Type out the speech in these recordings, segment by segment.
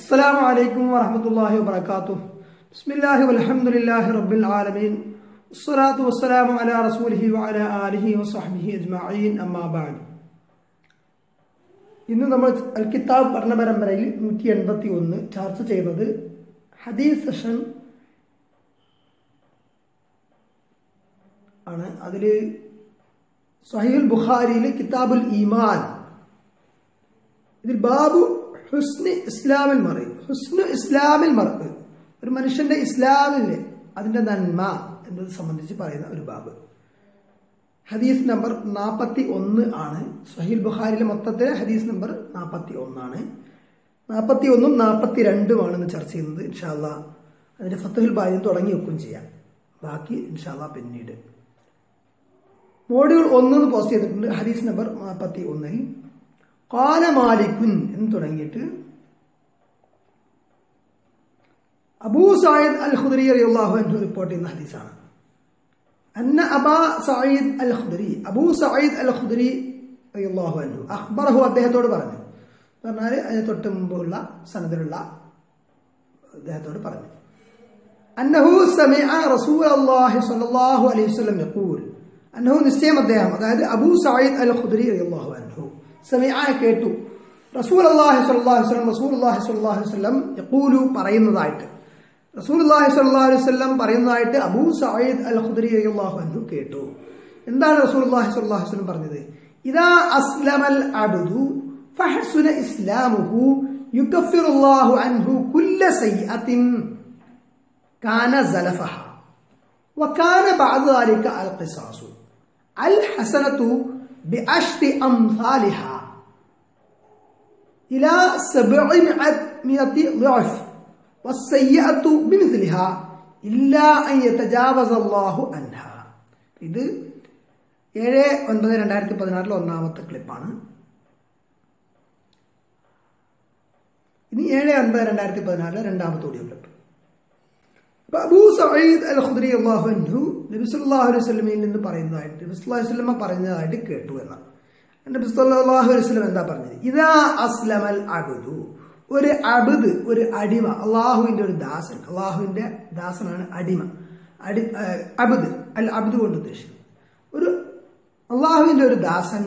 السلام عليكم ورحمة الله وبركاته بسم الله والحمد لله رب العالمين والصلاة والسلام على رسوله وعلى آله وصحبه أجمعين أما بعد ഇന്ന് നമ്മൾ അൽ കിതാബ് പഠന പരമ്പരയിൽ നൂറ്റി എൺപത്തി ഒന്ന് ചർച്ച ചെയ്തത് ഹദീസ് സെഷൻ ആണ് അതിൽ സഹീൽ ബുഖാരിയിൽ കിതാബുൽ ഈമാൻ ഇതിൽ ബാബു ഹുസ്ന് ഇസ്ലാമിൽ മറി ഹുസ്നു ഇസ്ലാമിൽ മറക്ക് ഒരു മനുഷ്യന്റെ ഇസ്ലാമിലെ അതിന്റെ നന്മ എന്നത് സംബന്ധിച്ച് പറയുന്ന ഒരു ബാബ് ഹദീസ് നമ്പർ നാൽപ്പത്തി ഒന്ന് ആണ് സഹീൽ ബുഖാരിയിലെ മൊത്തത്തിലെ ഹദീസ് നമ്പർ നാൽപ്പത്തി ഒന്നാണ് നാൽപ്പത്തി ഒന്നും നാൽപ്പത്തി രണ്ടുമാണ് ഇന്ന് ചർച്ച ചെയ്യുന്നത് ഇൻഷാല്ല അതിന്റെ ഫത്തുഹിൽ ബാര്യം തുടങ്ങി വെക്കുകയും ചെയ്യാം ബാക്കി ഇൻഷാല്ല പിന്നീട് മോഡ്യൂൾ ഒന്ന് പോസ്റ്റ് ചെയ്തിട്ടുണ്ട് ഹദീസ് നമ്പർ നാൽപ്പത്തി ഒന്നിൽ കാല മാലിക്കുൻ എന്ന് തുടങ്ങിയിട്ട് അബൂ സായിദ് അൽ ഖുദരി റളിയല്ലാഹു അൻഹു റിപ്പോർട്ട് ചെയ്യുന്ന ഹദീസാണ് അന്ന അബാ സഈദ് അൽ ഖുദരി അബൂ സഈദ് അൽ ഖുദരി റളിയല്ലാഹു അൻഹു അഖ്ബറഹു അദ്ദേഹത്തോട് പറഞ്ഞു പറഞ്ഞാൽ അതിന് തൊട്ട് മുമ്പുള്ള സനദിലുള്ള അദ്ദേഹത്തോട് പറഞ്ഞു അന്നഹു സമിഅ റസൂലുള്ളാഹി സ്വല്ലല്ലാഹു അലൈഹി വസല്ലം യഖൂൽ അന്നഹു നിശ്ചയം അദ്ദേഹം അതായത് അബൂ സഈദ് അൽ ഖുദരി റളിയല്ലാഹു അൻഹു സമിഅ കേട്ടു റസൂൽ അള്ളാഹി സ്വല്ലല്ലാഹു അലൈഹി വസല്ലം റസൂൽ അള്ളാഹി സ്വല്ലല്ലാഹു അലൈഹി വസല്ലം യഖൂലു പറയുന്നതായിട്ട് റസൂൽ അള്ളാഹി സ്വല്ലല്ലാഹു അലൈഹി വസല്ലം പറയുന്നതായിട്ട് അബൂ സഈദ് അൽ ഖുദരി റളിയല്ലാഹു അൻഹു കേട്ടു എന്താണ് റസൂൽ അള്ളാഹി സ്വല്ലല്ലാഹു അലൈഹി വസല്ലം പറഞ്ഞത് ഇദാ അസ്ലമൽ അബ്ദു ഫഹസുന ഇസ്ലാമുഹു യുകഫിറുല്ലാഹു അൻഹു കുല്ല സയ്യഅത്തിൻ കാന സലഫഹ وكان بعد ذلك القصاص الحسنة بعشر أمثالها إلى سبعمائة ضعف والسيئة بمثلها إلا أن يتجاوز الله عنها ഇത് ഏഴ് ഒൻപത് രണ്ടായിരത്തി പതിനാറിലെ ഒന്നാമത്തെ ക്ലിപ്പാണ് ഇനി ഏഴ് ഒൻപത് രണ്ടായിരത്തി പതിനാറിലെ രണ്ടാമത്തെ ഓഡിയോ ക്ലിപ്പ് അപ്പൊ അബൂ സഈദ് അൽ ഖുദരി അള്ളാഹു അൻഹു നബി സല്ലല്ലാഹു അലൈഹി വസല്ലമയിൽ നിന്ന് പറയുന്നതായിട്ട് നബി സല്ലല്ലാഹു അലൈഹി വസല്ലമ പറഞ്ഞതായിട്ട് കേട്ടു എന്നാണ് നബി സല്ലല്ലാഹു അലൈഹി വസല്ലം എന്താ പറഞ്ഞത് ഇദാ അസ്ലമൽ അബ്ദു ഒരു അബുദ് ഒരു അടിമ അള്ളാഹുവിന്റെ ഒരു ദാസൻ അള്ളാഹുവിന്റെ ദാസനാണ് അടിമ അടി അബുദ് അൽ അബുദ് കൊണ്ട് ഉദ്ദേശിക്കുന്നത് ഒരു അള്ളാഹുവിന്റെ ഒരു ദാസൻ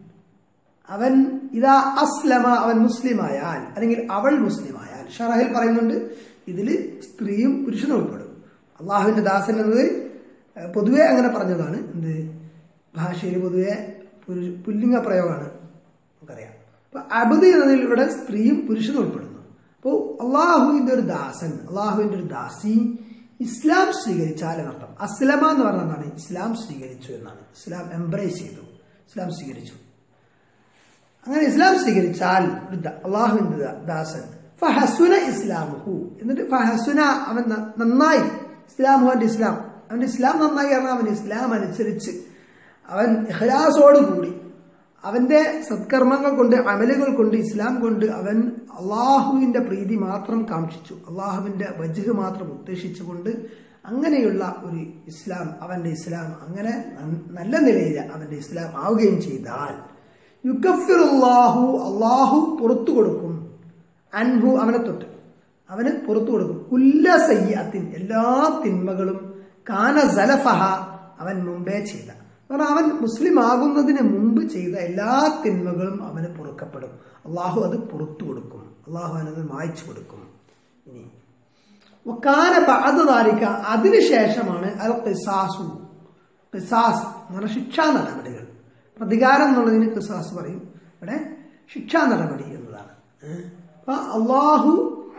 അവൻ ഇതാ അസ്ലമ അവൻ മുസ്ലിമായാൽ അല്ലെങ്കിൽ അവൾ മുസ്ലിമായാൽ ഷറഹിൽ പറയുന്നുണ്ട് ഇതിൽ സ്ത്രീയും പുരുഷനും ഉൾപ്പെടും അള്ളാഹുവിന്റെ ദാസൻ എന്നത് പൊതുവെ അങ്ങനെ പറഞ്ഞതാണ് എന്ത് ഭാഷയിൽ പൊതുവെ പുല്ലിംഗ പ്രയോഗമാണ് നമുക്കറിയാം അപ്പൊ അബദ് എന്നതിൽ ഇവിടെ സ്ത്രീയും പുരുഷനും ഉൾപ്പെടുന്നു അപ്പോൾ അള്ളാഹുവിന്റെ ഒരു ദാസൻ അള്ളാഹുവിന്റെ ഒരു ദാസി ഇസ്ലാം സ്വീകരിച്ചാൽ എന്നർത്ഥം അസ്ലമ എന്ന് പറഞ്ഞാൽ എന്താണ് ഇസ്ലാം സ്വീകരിച്ചു എന്നാണ് ഇസ്ലാം എംബ്രേസ് ചെയ്തു ഇസ്ലാം സ്വീകരിച്ചു അങ്ങനെ ഇസ്ലാം സ്വീകരിച്ചാൽ അള്ളാഹുവിന്റെ ദാസൻ ഫഹസുന ഇസ്ലാമുഹു എന്നിട്ട് ഫഹസുന അവൻ നന്നായി ഇസ്ലാമു അവന്റെ ഇസ്ലാം അവന്റെ ഇസ്ലാം നന്നായി കാരണം അവൻ ഇസ്ലാം അനുസരിച്ച് അവൻ ഇഖ്ലാസോടുകൂടി അവന്റെ സത്കർമ്മങ്ങൾ കൊണ്ട് അമലുകൾ കൊണ്ട് ഇസ്ലാം കൊണ്ട് അവൻ അള്ളാഹുവിന്റെ പ്രീതി മാത്രം കാക്ഷിച്ചു അള്ളാഹുവിന്റെ വജുഹ് മാത്രം ഉദ്ദേശിച്ചുകൊണ്ട് അങ്ങനെയുള്ള ഒരു ഇസ്ലാം അവന്റെ ഇസ്ലാം അങ്ങനെ നല്ല നിലയിൽ അവന്റെ ഇസ്ലാം ആവുകയും ചെയ്താൽ യുക്കഫിറുല്ലാഹു അള്ളാഹു പുറത്തു കൊടുക്കും അൻഹു അവനെ തൊട്ട് അവന് പുറത്തു കൊടുക്കും കുല്ല സയ്യാത്തിൻ എല്ലാ തിന്മകളും കാന സലഫഹ അവൻ മുമ്പേ ചെയ്ത കാരണം അവൻ മുസ്ലിം ആകുന്നതിന് മുമ്പ് ചെയ്ത എല്ലാ തിന്മകളും അവന് പൊറുക്കപ്പെടും അള്ളാഹു അത് പുറത്തു കൊടുക്കും അള്ളാഹു അവനത് മായ്ച്ചു കൊടുക്കും ഇനി കാന പാതതാലിക്ക അതിനുശേഷമാണ് അൽ ഖിസാസു ഖിസാസ് എന്ന് പറഞ്ഞ ശിക്ഷാ നടപടികൾ പ്രതികാരം എന്നുള്ളതിന് ഖിസാസ് പറയും ഇവിടെ ശിക്ഷാ നടപടി എന്നതാണ് അപ്പൊ അള്ളാഹു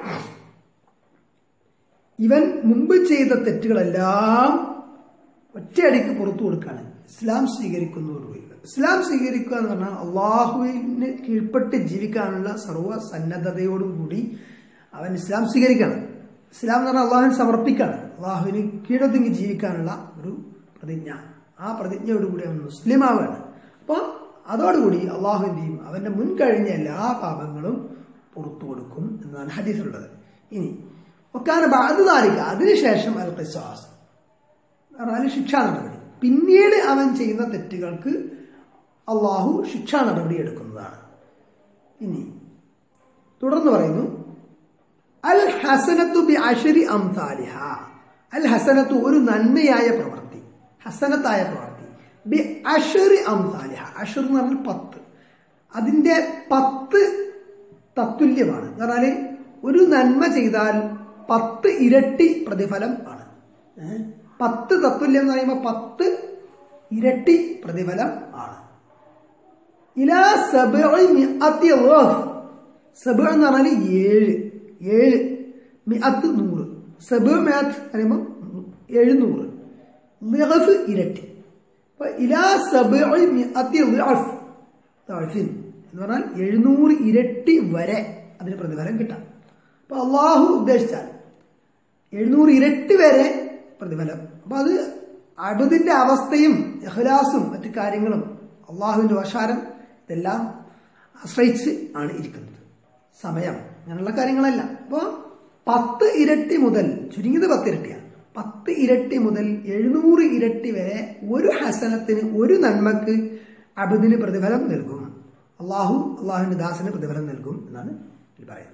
ഇവൻ മുമ്പ് ചെയ്ത തെറ്റുകളെല്ലാം ഒറ്റയടിക്ക് പുറത്തു കൊടുക്കുകയാണ് ഇസ്ലാം സ്വീകരിക്കുന്നതോടുകൂടി ഇസ്ലാം സ്വീകരിക്കുക എന്ന് പറഞ്ഞാൽ അള്ളാഹുവിന് കീഴ്പ്പെട്ട് ജീവിക്കാനുള്ള സർവ്വ സന്നദ്ധതയോടും കൂടി അവൻ ഇസ്ലാം സ്വീകരിക്കണം ഇസ്ലാം എന്ന് പറഞ്ഞാൽ അള്ളാഹുവിന് സമർപ്പിക്കാണ് അള്ളാഹുവിന് കീഴൊതുങ്ങി ജീവിക്കാനുള്ള ഒരു പ്രതിജ്ഞ ആ പ്രതിജ്ഞയോടുകൂടി അവൻ മുസ്ലിം ആവുകയാണ് അപ്പോൾ അതോടുകൂടി അള്ളാഹുവിൻ്റെയും അവൻ്റെ മുൻകഴിഞ്ഞ എല്ലാ പാപങ്ങളും പുറത്തു കൊടുക്കും എന്നാണ് ഹദീസിലുള്ളത് ഇനി ഒക്കാന ബാധ്യതാലിക്ക അതിനുശേഷം അൽ ഖിസാസ് പറഞ്ഞാൽ ശിക്ഷാ നടപടി പിന്നീട് അവൻ ചെയ്യുന്ന തെറ്റുകൾക്ക് അള്ളാഹു ശിക്ഷാ നടപടി എടുക്കുന്നതാണ് ഇനി തുടർന്ന് പറയുന്നു അൽ ഹസനത്തു ബി അഷരി അംസാലിഹ അൽ ഹസനത്തു ഒരു നന്മയായ പ്രവൃത്തി ഹസനത്തായ പ്രവൃത്തി ബി അഷറി അംസാലിഹ അഷർ എന്ന് പറഞ്ഞാൽ പത്ത് അതിന്റെ പത്ത് തത്തുല്യമാണ് എന്ന് പറഞ്ഞാൽ ഒരു നന്മ ചെയ്താൽ പത്ത് ഇരട്ടി പ്രതിഫലം ആണ് ഏ? പത്ത് തത്തുല്യം എന്ന് പറയുമ്പോൾ പത്ത് ഇരട്ടി പ്രതിഫലം ആണ് ഇലാ സബഇ മിഅത്തി ളഫ്. സബഇ എന്ന് പറഞ്ഞാൽ ഏഴ് ഏഴ് മിഅത്ത് നൂറ് സബ് മിഅത്ത് പറയുമ്പോൾ എഴുന്നൂറ് ളിഗഫ് ഇരട്ടി അപ്പൊ ഇലാ സബഇ മിഅത്തി ളഫ്. ളഫിൻ എന്ന് പറഞ്ഞാൽ എഴുന്നൂറ് ഇരട്ടി വരെ അതിന് പ്രതിഫലം കിട്ടാം അപ്പൊ അള്ളാഹു ഉദ്ദേശിച്ചാൽ എഴുന്നൂറ് ഇരട്ടി വരെ പ്രതിഫലം അപ്പൊ അത് അബുദിന്റെ അവസ്ഥയും ഇഖ്ലാസും മറ്റു കാര്യങ്ങളും അള്ളാഹുവിന്റെ വശാരം ഇതെല്ലാം ആശ്രയിച്ച് ആണ് ഇരിക്കുന്നത് സമയം അങ്ങനെയുള്ള കാര്യങ്ങളല്ല അപ്പോൾ പത്ത് ഇരട്ടി മുതൽ ചുരുങ്ങിയത് പത്ത് ഇരട്ടിയാണ് പത്ത് ഇരട്ടി മുതൽ എഴുന്നൂറ് ഇരട്ടി വരെ ഒരു ഹസനത്തിന് ഒരു നന്മക്ക് അബുദിന് പ്രതിഫലം നൽകും അള്ളാഹു അള്ളാഹുവിന്റെ ദാസന് പ്രതിഫലം നൽകും എന്നാണ് ഇതിൽ പറയുന്നത്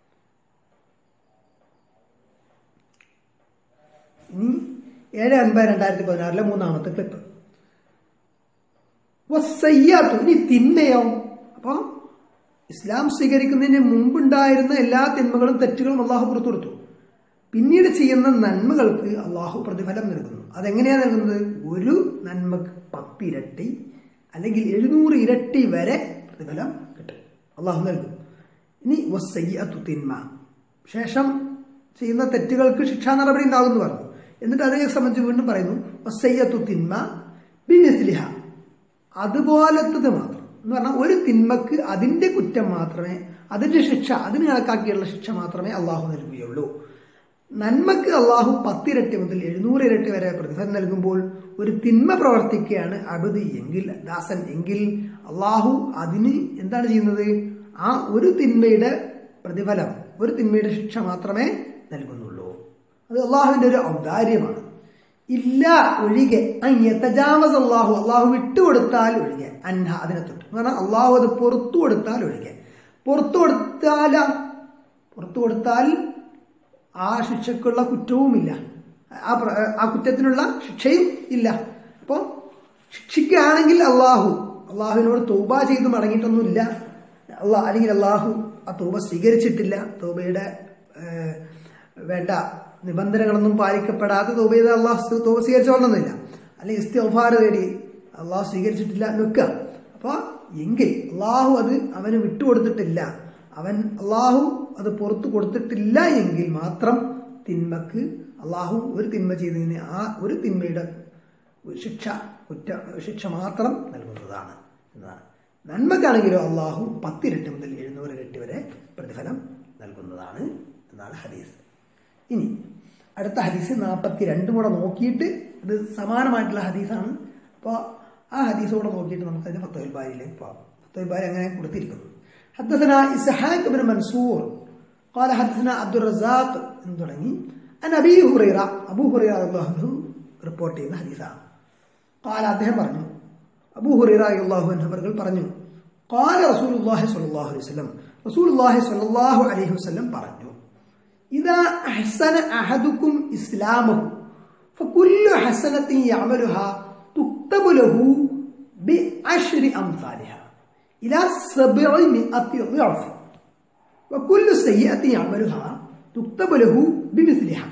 ഇനി ഏഴ് അൻപത് രണ്ടായിരത്തി പതിനാറിലെ മൂന്നാമത്തെ ക്ലിപ്പ് വസ്സയ്യാത്തു ഇനി തിന്മയോ അപ്പോൾ ഇസ്ലാം സ്വീകരിക്കുന്നതിന് മുമ്പുണ്ടായിരുന്ന എല്ലാ തിന്മകളും തെറ്റുകളും അള്ളാഹു പുറത്തു കൊടുത്തു പിന്നീട് ചെയ്യുന്ന നന്മകൾക്ക് അള്ളാഹു പ്രതിഫലം നൽകുന്നു അതെങ്ങനെയാണ് നൽകുന്നത് ഒരു നന്മക്ക് പത്തിരട്ടി അല്ലെങ്കിൽ എഴുന്നൂറ് ഇരട്ടി വരെ പ്രതിഫലം കിട്ടും അള്ളാഹു നൽകും ഇനി വസ്സയ്യാത്തു തിന്മ ശേഷം ചെയ്യുന്ന തെറ്റുകൾക്ക് ശിക്ഷാ നടപടി ഉണ്ടാകുമെന്ന് പറഞ്ഞു എന്നിട്ട് അതേ സംബന്ധിച്ച് വീണ്ടും പറയുന്നു വസ്സയ്യത്തു തിന്മ ബിമിസ്ലിഹ അതുപോലത്തത് മാത്രം എന്ന് പറഞ്ഞാൽ ഒരു തിന്മക്ക് അതിന്റെ കുറ്റം മാത്രമേ അതിന്റെ ശിക്ഷ അതിന് കണക്കാക്കിയുള്ള ശിക്ഷ മാത്രമേ അള്ളാഹു നൽകുകയുള്ളൂ നന്മക്ക് അള്ളാഹു പത്തിരട്ടി മുതൽ എഴുന്നൂറ് ഇരട്ടി വരെ പ്രതിഫലം നൽകുമ്പോൾ ഒരു തിന്മ പ്രവർത്തിക്കുകയാണ് അബദ് എങ്കിൽ ദാസൻ എങ്കിൽ അള്ളാഹു അതിന് എന്താണ് ചെയ്യുന്നത് ആ ഒരു തിന്മയുടെ പ്രതിഫലം ഒരു തിന്മയുടെ ശിക്ഷ മാത്രമേ നൽകുന്നുള്ളൂ അത് അള്ളാഹുവിന്റെ ഒരു ഔദാര്യമാണ് ഇല്ല ഒഴികെ തജാവസ് അള്ളാഹു അള്ളാഹു വിട്ടുകൊടുത്താൽ ഒഴികെ അൻഹ അതിനെ തൊട്ട് എന്ന് പറഞ്ഞാൽ അള്ളാഹു അത് പുറത്തു കൊടുത്താൽ ഒഴികെ പുറത്തു കൊടുത്താല പുറത്തു കൊടുത്താൽ ആ ശിക്ഷക്കുള്ള കുറ്റവുമില്ല ആ പ്ര- ആ കുറ്റത്തിനുള്ള ശിക്ഷയും ഇല്ല അപ്പോൾ ശിക്ഷിക്കുകയാണെങ്കിൽ അള്ളാഹു അള്ളാഹുവിനോട് തൗബ ചെയ്ത് മടങ്ങിയിട്ടൊന്നുമില്ല അള്ളാഹ് അല്ലെങ്കിൽ അള്ളാഹു ആ തൗബ സ്വീകരിച്ചിട്ടില്ല തൗബയുടെ ഏഹ്, വേണ്ട നിബന്ധനകളൊന്നും പാലിക്കപ്പെടാതെ തൗബ ചെയ്ത് അള്ളാഹു തൗബ സ്വീകരിച്ചോളണമെന്നില്ല അല്ലെങ്കിൽ ഇസ്തിഫാർ തേടി അള്ളാഹു സ്വീകരിച്ചിട്ടില്ല നിൽക്കുക അപ്പോൾ എങ്കിൽ അള്ളാഹു അത് അവന് വിട്ടുകൊടുത്തിട്ടില്ല അവൻ അള്ളാഹു അത് പുറത്തു കൊടുത്തിട്ടില്ല എങ്കിൽ മാത്രം തിന്മക്ക് അള്ളാഹു ഒരു തിന്മ ചെയ്തതിന് ആ ഒരു തിന്മയുടെ ശിക്ഷ കുറ്റ ശിക്ഷ മാത്രം നൽകുന്നതാണ് എന്നതാണ് നന്മക്കാണെങ്കിലോ അള്ളാഹു പത്തിരട്ടി മുതൽ എഴുന്നൂറ് ഇരട്ടി വരെ പ്രതിഫലം നൽകുന്നതാണ് എന്നാണ് ഹദീസ് ഇനി അടുത്ത ഹദീസ് നാൽപ്പത്തി രണ്ടും കൂടെ നോക്കിയിട്ട് ഇത് സമാനമായിട്ടുള്ള ഹദീസാണ് അപ്പോൾ ആ ഹദീസ് കൂടെ നോക്കിയിട്ട് നമുക്ക് അതിന്റെ ഫത്തുൽ ബാരിയിലേക്ക് പോകാം ഫത്തുൽ ബാരി അങ്ങനെ കൊടുത്തിരിക്കുന്നു حدثنا إسحاق بن منصور قال حدثنا عبد الرزاق എന്ന് തുടങ്ങി അൻ അബി ഹുറൈറ അബൂ ഹുറൈറ റളിയല്ലാഹു അൻഹു റിപ്പോർട്ട് ചെയ്യുന്ന ഹദീസാണ് قال അദ്ദേഹം പറഞ്ഞു അബൂ ഹുറൈറ റളിയല്ലാഹു അൻഹു അവർ പറഞ്ഞു قال رسول الله صلى الله عليه وسلم رسول الله صلى الله عليه وسلم പറഞ്ഞു إذا أحسن أحدكم إسلامه فكل حسنة يعملها تكتب له بعشر أمثالها إلى سبعمائة ضعف وكل سيئة يعملها تكتب له بمثلها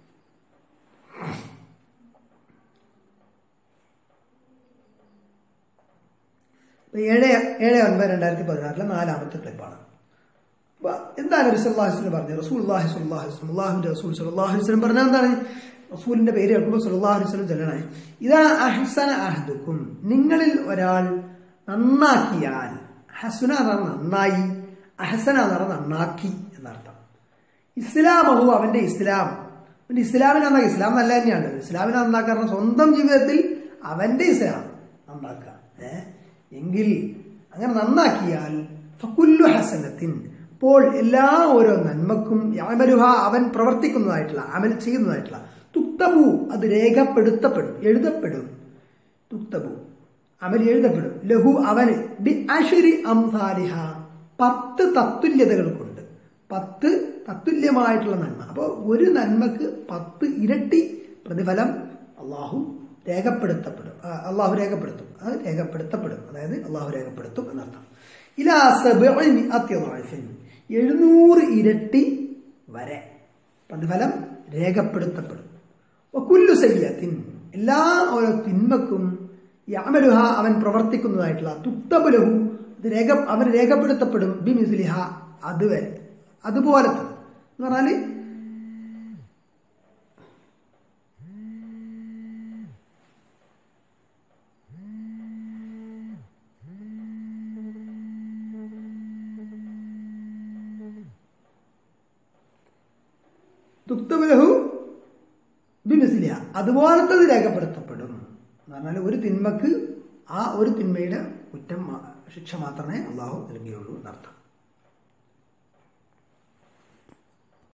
ഇപ്പൊ ഏഴ് ഏഴ് ഒൻപത് രണ്ടായിരത്തി പതിനാറിലെ നാലാമത്തെ ക്ലിപ്പാണ് അപ്പൊ എന്താണ് റസൂൽ പറഞ്ഞത് റസൂൽ അള്ളാഹി സ്വല്ലാഹു വസ്ലം അള്ളാഹുന്റെ റസൂൽ സല്ലാഹു വസ്ലം പറഞ്ഞാൽ എന്താണ് റസൂലിന്റെ പേര് കേൾക്കുമ്പോൾ സല്ലാഹു വസ്ലം ചെല്ലണേ ഇതാ അഹ്സന അഹദുക്കും നിങ്ങളിൽ ഒരാൾ നന്നാക്കിയാൽ ഹസുന എന്ന് പറഞ്ഞാൽ നന്നായി അഹസന എന്ന് പറഞ്ഞാൽ നന്നാക്കി എന്നർത്ഥം ഇസ്ലാമഹു അവന്റെ ഇസ്ലാം അവന്റെ ഇസ്ലാമിനെ നന്നാക്കി ഇസ്ലാം നല്ല തന്നെയാണ് ഇസ്ലാമിനെ നന്നാക്കുക പറഞ്ഞാൽ സ്വന്തം ജീവിതത്തിൽ അവന്റെ ഇസ്ലാം നന്നാക്കുക ഏ എങ്കിൽ അങ്ങനെ നന്നാക്കിയാൽ ഫക്കുല്ലു ഹസനത്തിൻ അപ്പോൾ എല്ലാ ഓരോ നന്മക്കും യാമരുഹ അവൻ പ്രവർത്തിക്കുന്നതായിട്ടുള്ള അമൽ ചെയ്യുന്നതായിട്ടുള്ള തുക്തബു അത് രേഖപ്പെടുത്തപ്പെടും എഴുതപ്പെടും തുക്തബു അമൽ എഴുതപ്പെടും ലഹു അവന് ബി അഷരി അംസാലിഹ പത്ത് തത്തുല്യതകൾ കൊണ്ട് പത്ത് തത്തുല്യമായിട്ടുള്ള നന്മ അപ്പോൾ ഒരു നന്മക്ക് പത്ത് ഇരട്ടി പ്രതിഫലം അള്ളാഹു രേഖപ്പെടുത്തപ്പെടും ആ, അള്ളാഹു രേഖപ്പെടുത്തും അത് രേഖപ്പെടുത്തപ്പെടും അതായത് അള്ളാഹു രേഖപ്പെടുത്തും എന്നർത്ഥം ഇലാ സബ്ഇ മിഅത്തി ളഅഫിൻ. എഴുന്നൂറ് ഇരട്ടി വരെ പ്രതിഫലം രേഖപ്പെടുത്തപ്പെടും വക്കുല്ലു സയ്യത്തിൻ എല്ലാ ഓരോ തിന്മക്കും യമലുഹ അവൻ പ്രവർത്തിക്കുന്നതായിട്ടുള്ള തുക്തബുലഹു ഇത് രേഖ അവൻ രേഖപ്പെടുത്തപ്പെടും ബിമിസ്ലിഹ അതുവരെ അതുപോലത്തെ എന്ന് പറഞ്ഞാല് തുക്തബുലഹു ബിമിസ്ലിഹ അതുപോലത്തത് രേഖപ്പെടുത്തപ്പെടും എന്ന് പറഞ്ഞാൽ ഒരു തിന്മക്ക് ആ ഒരു തിന്മയുടെ കുറ്റം മാ- ശിക്ഷ മാത്രമേ അള്ളാഹു നൽകിയുള്ളൂ എന്നർത്ഥം